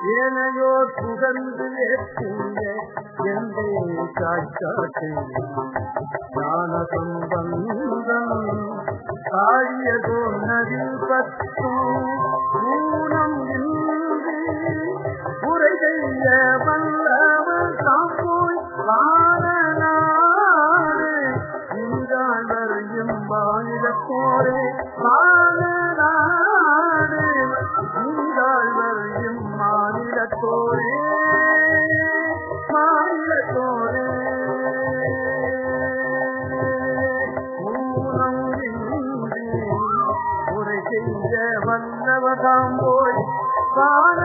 ஏனையோர் புகழ்ந்து ஏற்றிய எந்தை காய்ச்சாட்டு ஞான சம்பந்தம் காழியதோ நதி பற்றும் ஊனம் இன்றி உரை செய்ய வல்லவன் தாம்போய் வாழநாடு இந்தாண்டர் எம்பாயிரத்தோரே வாழநாடு இந்தாழ்வர் எம்மாநிலத்தோரே மாநிலத்தோரே ஊனம் இன்றி உரை செய்ய வல்லவதாம் போய் வாழ